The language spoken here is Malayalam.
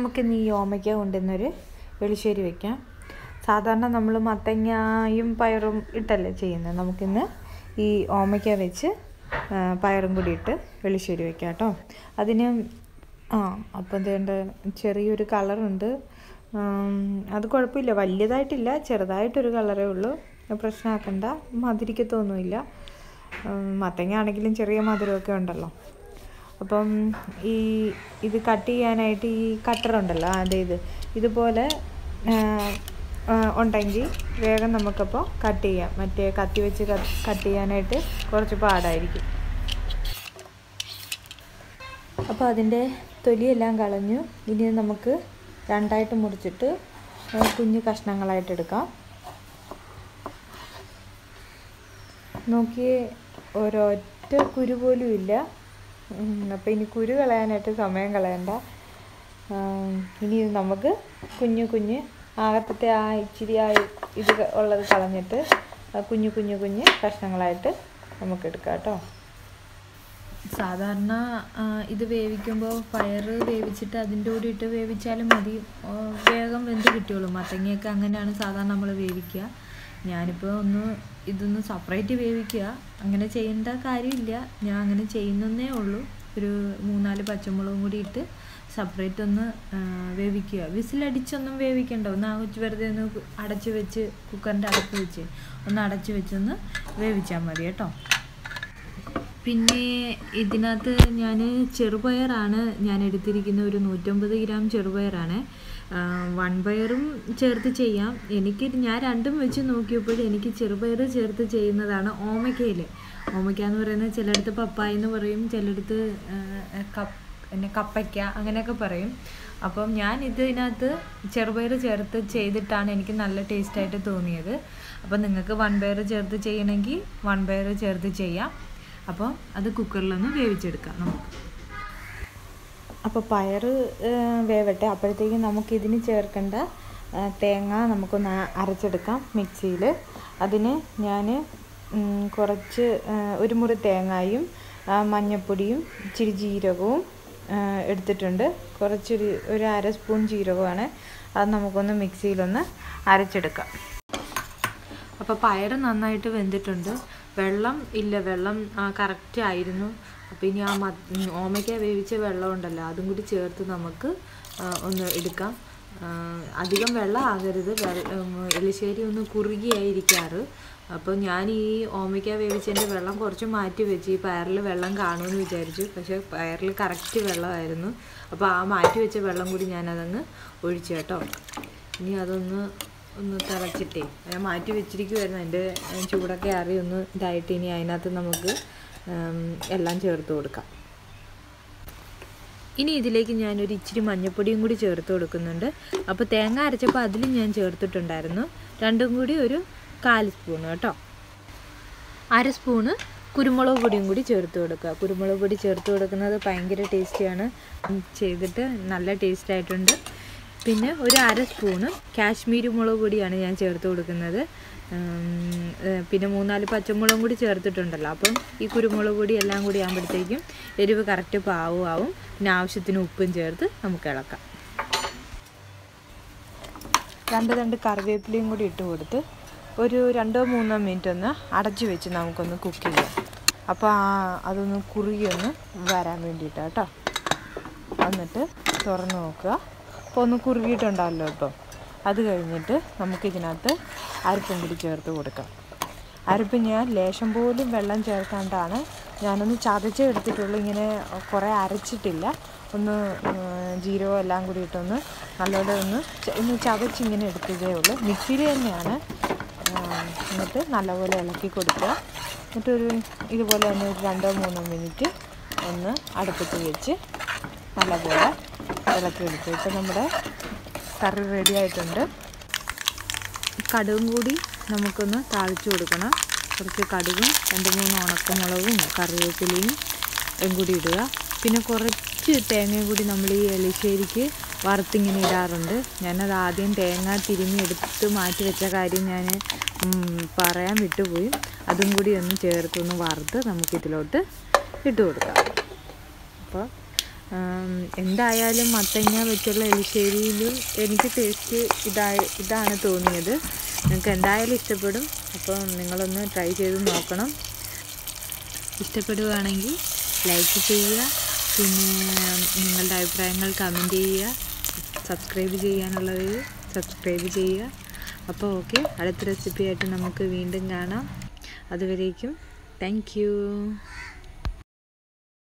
നമുക്കിന്ന് ഈ ഓമയ്ക്ക കൊണ്ടുവന്നൊരു എളിശ്ശേരി വയ്ക്കാം സാധാരണ നമ്മൾ മത്തങ്ങയും പയറും ഇട്ടല്ലേ ചെയ്യുന്നത് നമുക്കിന്ന് ഈ ഓമയ്ക്ക വെച്ച് ആ, പയറും കൂടി ഇട്ട് എളിശ്ശേരി വയ്ക്കാം കേട്ടോ അതിന് ആ അപ്പം എന്തുകൊണ്ട് ചെറിയൊരു കളറുണ്ട് ഉം, അത് കുഴപ്പമില്ല വലിയതായിട്ടില്ല ചെറുതായിട്ടൊരു കളറേ ഉള്ളൂ പ്രശ്നമാക്കണ്ട മധുരിക്കത്തൊന്നുമില്ല ഉം, മത്തങ്ങ ആണെങ്കിലും ചെറിയ മധുരമൊക്കെ ഉണ്ടല്ലോ അപ്പം ഈ ഇത് കട്ട് ചെയ്യാനായിട്ട് ഈ കട്ടർ ഉണ്ടല്ലോ അതെ ഇത് ഇതുപോലെ ആ, ആ, ഉണ്ടെങ്കിൽ വേഗം നമുക്കപ്പോൾ കട്ട് ചെയ്യാം മറ്റേ കത്തി വെച്ച് കട്ട് ചെയ്യാനായിട്ട് കുറച്ച് പാടായിരിക്കും അപ്പോൾ അതിൻ്റെ തൊലിയെല്ലാം കളഞ്ഞു ഇനി നമുക്ക് രണ്ടായിട്ട് മുറിച്ചിട്ട് ആ, കുഞ്ഞു കഷ്ണങ്ങളായിട്ട് എടുക്കാം നോക്കിയേ ഒരൊറ്റ കുരു പോലും ഇല്ല അപ്പോൾ ഇനി കുരു കളയാനായിട്ട് സമയം കളയണ്ട ആം, ഇനി ഇത് നമുക്ക് കുഞ്ഞു കുഞ്ഞ് അകത്തത്തെ ആ ഇച്ചിരി ആ ഇത് ക- ഉള്ളത് കളഞ്ഞിട്ട് ആ കുഞ്ഞു കുഞ്ഞു കുഞ്ഞ് കഷ്ണങ്ങളായിട്ട് നമുക്ക് എടുക്കാം കേട്ടോ സാധാരണ ആ, ഇത് വേവിക്കുമ്പോൾ പയർ വേവിച്ചിട്ട് അതിൻ്റെ കൂടെ ഇട്ട് വേവിച്ചാലും മതി ആ, വേഗം വെന്ത് കിട്ടുള്ളൂ മത്തങ്ങയൊക്കെ അങ്ങനെയാണ് സാധാരണ നമ്മൾ വേവിക്കുക ഞാനിപ്പോൾ ഒന്ന് ഇതൊന്ന് സെപ്പറേറ്റ് വേവിക്കുക അങ്ങനെ ചെയ്യേണ്ട കാര്യമില്ല ഞാൻ അങ്ങനെ ചെയ്യുന്നതേ ഉള്ളൂ ഒരു മൂന്നാല് പച്ചമുളകും കൂടി ഇട്ട് സെപ്പറേറ്റ് ഒന്ന് ആ, വേവിക്കുക വിസിലടിച്ചൊന്നും വേവിക്കണ്ട ഒന്ന് ആ കൊച്ച് വെറുതെ ഒന്ന് കു- അടച്ച് വെച്ച് കുക്കറിൻ്റെ അടപ്പ് വെച്ച് ഒന്ന് അടച്ച് വെച്ചൊന്ന് വേവിച്ചാൽ മതി കേട്ടോ പിന്നെ ഇതിനകത്ത് ഞാൻ ചെറുപയറാണ് ഞാൻ എടുത്തിരിക്കുന്ന ഒരു നൂറ്റമ്പത് ഗ്രാം ചെറുപയറാണ് വൺ പയറും ചേർത്ത് ചെയ്യാം എനിക്ക് ഞാൻ രണ്ടും വെച്ച് നോക്കിയപ്പോൾ എനിക്ക് ചെറുപയർ ചേർത്ത് ചെയ്യുന്നതാണ് ഓമയ്ക്കയിൽ ഓമയ്ക്ക എന്ന് പറയുന്നത് ചിലയിടത്ത് പപ്പായ എന്ന് പറയും ചിലയിടത്ത് കപ്പ് പിന്നെ കപ്പയ്ക്ക അങ്ങനെയൊക്കെ പറയും അപ്പം ഞാൻ ഇതിനകത്ത് ചെറുപയർ ചേർത്ത് ചെയ്തിട്ടാണ് എനിക്ക് നല്ല ടേസ്റ്റായിട്ട് തോന്നിയത് അപ്പം നിങ്ങൾക്ക് വൺ പയർ ചേർത്ത് ചെയ്യണമെങ്കിൽ വൺ പയർ ചേർത്ത് ചെയ്യാം അപ്പോൾ അത് കുക്കറിലൊന്ന് വേവിച്ചെടുക്കാം നമുക്ക് അപ്പോൾ പയർ വേവട്ടെ അപ്പോഴത്തേക്കും നമുക്കിതിന് ചേർക്കേണ്ട ആ, തേങ്ങ നമുക്കൊന്ന് അ- അരച്ചെടുക്കാം മിക്സിയിൽ അതിന് ഞാൻ കുറച്ച് ആ, ഒരു മുറി തേങ്ങായും ആ, മഞ്ഞൾപ്പൊടിയും ഇച്ചിരി ജീരകവും ആ, എടുത്തിട്ടുണ്ട് കുറച്ചൊരു ഒരു അര സ്പൂൺ ജീരകമാണ് അത് നമുക്കൊന്ന് മിക്സിയിലൊന്ന് അരച്ചെടുക്കാം അപ്പോൾ പയർ നന്നായിട്ട് വെന്തിട്ടുണ്ട് വെള്ളം ഇല്ല വെള്ളം കറക്റ്റ് ആയിരുന്നു അപ്പോൾ ഇനി ആ മ ഓമയ്ക്ക വേവിച്ച വെള്ളം ഉണ്ടല്ലോ അതും കൂടി ചേർത്ത് നമുക്ക് ആ, ഒന്ന് എടുക്കാം ആ, അധികം വെള്ളം ആകരുത് വെള്ള- ഉം, എളിശ്ശേരി ഒന്ന് കുറുകിയായിരിക്കാറ് അപ്പോൾ ഞാൻ ഈ ഓമയ്ക്ക വേവിച്ചതിൻ്റെ വെള്ളം കുറച്ച് മാറ്റി വെച്ച് ഈ പയറിൽ വെള്ളം കാണുമെന്ന് വിചാരിച്ചു പക്ഷേ പയറിൽ കറക്റ്റ് വെള്ളമായിരുന്നു അപ്പോൾ ആ മാറ്റി വെച്ച വെള്ളം കൂടി ഞാനതങ്ങ് ഒഴിച്ചു കേട്ടോ ഇനി അതൊന്ന് ഒന്ന് തിളച്ചിട്ടേ ഞാൻ മാറ്റി വെച്ചിരിക്കുമായിരുന്നു അതിൻ്റെ ചൂടൊക്കെ അറിയി ഒന്ന് ഇതായിട്ട് ഇനി അതിനകത്ത് നമുക്ക് ഉം, എല്ലാം ചേർത്ത് കൊടുക്കാം ഇനി ഇതിലേക്ക് ഞാനൊരു ഇച്ചിരി മഞ്ഞൾപ്പൊടിയും കൂടി ചേർത്ത് കൊടുക്കുന്നുണ്ട് അപ്പോൾ തേങ്ങ അരച്ചപ്പോൾ അതിലും ഞാൻ ചേർത്തിട്ടുണ്ടായിരുന്നു രണ്ടും കൂടി ഒരു കാൽ സ്പൂൺ കേട്ടോ അര സ്പൂണ് കുരുമുളക് പൊടിയും കൂടി ചേർത്ത് കൊടുക്കുക കുരുമുളക് പൊടി ചേർത്ത് കൊടുക്കുന്നത് ഭയങ്കര ടേസ്റ്റിയാണ് ഉം, ചെയ്തിട്ട് നല്ല ടേസ്റ്റ് ആയിട്ടുണ്ട് പിന്നെ ഒരു അര സ്പൂണ് കാശ്മീരി മുളക് പൊടിയാണ് ഞാൻ ചേർത്ത് കൊടുക്കുന്നത് ഉം, ഏഹ്, പിന്നെ മൂന്നാല് പച്ചമുളകും കൂടി ചേർത്തിട്ടുണ്ടല്ലോ അപ്പം ഈ കുരുമുളക് പൊടി എല്ലാം കൂടി ആകുമ്പോഴത്തേക്കും എരിവ് കറക്റ്റ് പാവുമാവും പിന്നെ ആവശ്യത്തിന് ഉപ്പും ചേർത്ത് നമുക്ക് ഇളക്കാം രണ്ട് രണ്ട് കറിവേപ്പിലയും കൂടി ഇട്ട് കൊടുത്ത് ഒരു രണ്ടോ മൂന്നോ മിനിറ്റ് ഒന്ന് അടച്ചു വെച്ച് നമുക്കൊന്ന് കുക്ക് ചെയ്യാം അപ്പോൾ ആ അതൊന്ന് കുറുകി ഒന്ന് വരാൻ വേണ്ടിയിട്ട് കേട്ടോ എന്നിട്ട് തുറന്ന് നോക്കുക അപ്പോൾ ഒന്ന് കുറുകിയിട്ടുണ്ടല്ലോ ഇപ്പോൾ അത് കഴിഞ്ഞിട്ട് നമുക്കിതിനകത്ത് അരിപ്പും കൂടി ചേർത്ത് കൊടുക്കാം അരിപ്പ് ഞാൻ ലേശം പോലും വെള്ളം ചേർക്കാണ്ടാണ് ഞാനൊന്ന് ചതച്ചേ എടുത്തിട്ടുള്ളൂ ഇങ്ങനെ കുറേ അരച്ചിട്ടില്ല ഒന്ന് ഉം, ജീരകം എല്ലാം കൂടി ഇട്ടൊന്ന് നല്ലപോലെ ഒന്ന് ച- ഒന്ന് ചതച്ചിങ്ങനെ എടുത്തതേ ഉള്ളൂ മിക്സിയിൽ തന്നെയാണ് ആ, എന്നിട്ട് നല്ലപോലെ ഇളക്കി കൊടുക്കുക എന്നിട്ടൊരു ഇതുപോലെ തന്നെ ഒരു രണ്ടോ മൂന്നോ മിനിറ്റ് ഒന്ന് അടുപ്പത്ത് വെച്ച് നല്ലപോലെ ഇളക്കി എടുത്തു ഇപ്പം നമ്മുടെ കറി റെഡി ആയിട്ടുണ്ട് കടുകും കൂടി നമുക്കൊന്ന് താളിച്ചു കൊടുക്കണം കുറച്ച് കടുകും രണ്ട് മൂന്ന് ഉണക്കമുളകും കറിവേപ്പിലയും എല്ലാം കൂടി ഇടുക പിന്നെ കുറച്ച് തേങ്ങയും കൂടി നമ്മൾ ഈ എലിശ്ശേരിക്ക് വറുത്തിങ്ങനെ ഇടാറുണ്ട് ഞാനത് ആദ്യം തേങ്ങ തിരുമ്മി എടുത്ത് മാറ്റി വെച്ച കാര്യം ഞാൻ പറയാൻ വിട്ടുപോയി അതും കൂടി ഒന്ന് ചേർത്തൊന്ന് വറുത്ത് നമുക്കിതിലോട്ട് ഇട്ട് കൊടുക്കാം അപ്പോൾ ആം, എന്തായാലും മത്തങ്ങ വെച്ചുള്ള എലിശ്ശേരിയിലും എനിക്ക് ടേസ്റ്റ് ഇതായി ഇതാണ് തോന്നിയത് നിങ്ങൾക്ക് എന്തായാലും ഇഷ്ടപ്പെടും അപ്പോൾ നിങ്ങളൊന്ന് ട്രൈ ചെയ്ത് നോക്കണം ഇഷ്ടപ്പെടുകയാണെങ്കിൽ ലൈക്ക് ചെയ്യുക പിന്നെ നിങ്ങളുടെ അഭിപ്രായങ്ങൾ കമൻറ്റ് ചെയ്യുക സബ്സ്ക്രൈബ് ചെയ്യാനുള്ളവർ സബ്സ്ക്രൈബ് ചെയ്യുക അപ്പോൾ ഓക്കെ അടുത്ത റെസിപ്പി ആയിട്ട് നമുക്ക് വീണ്ടും കാണാം അതുവരേക്കും താങ്ക് യു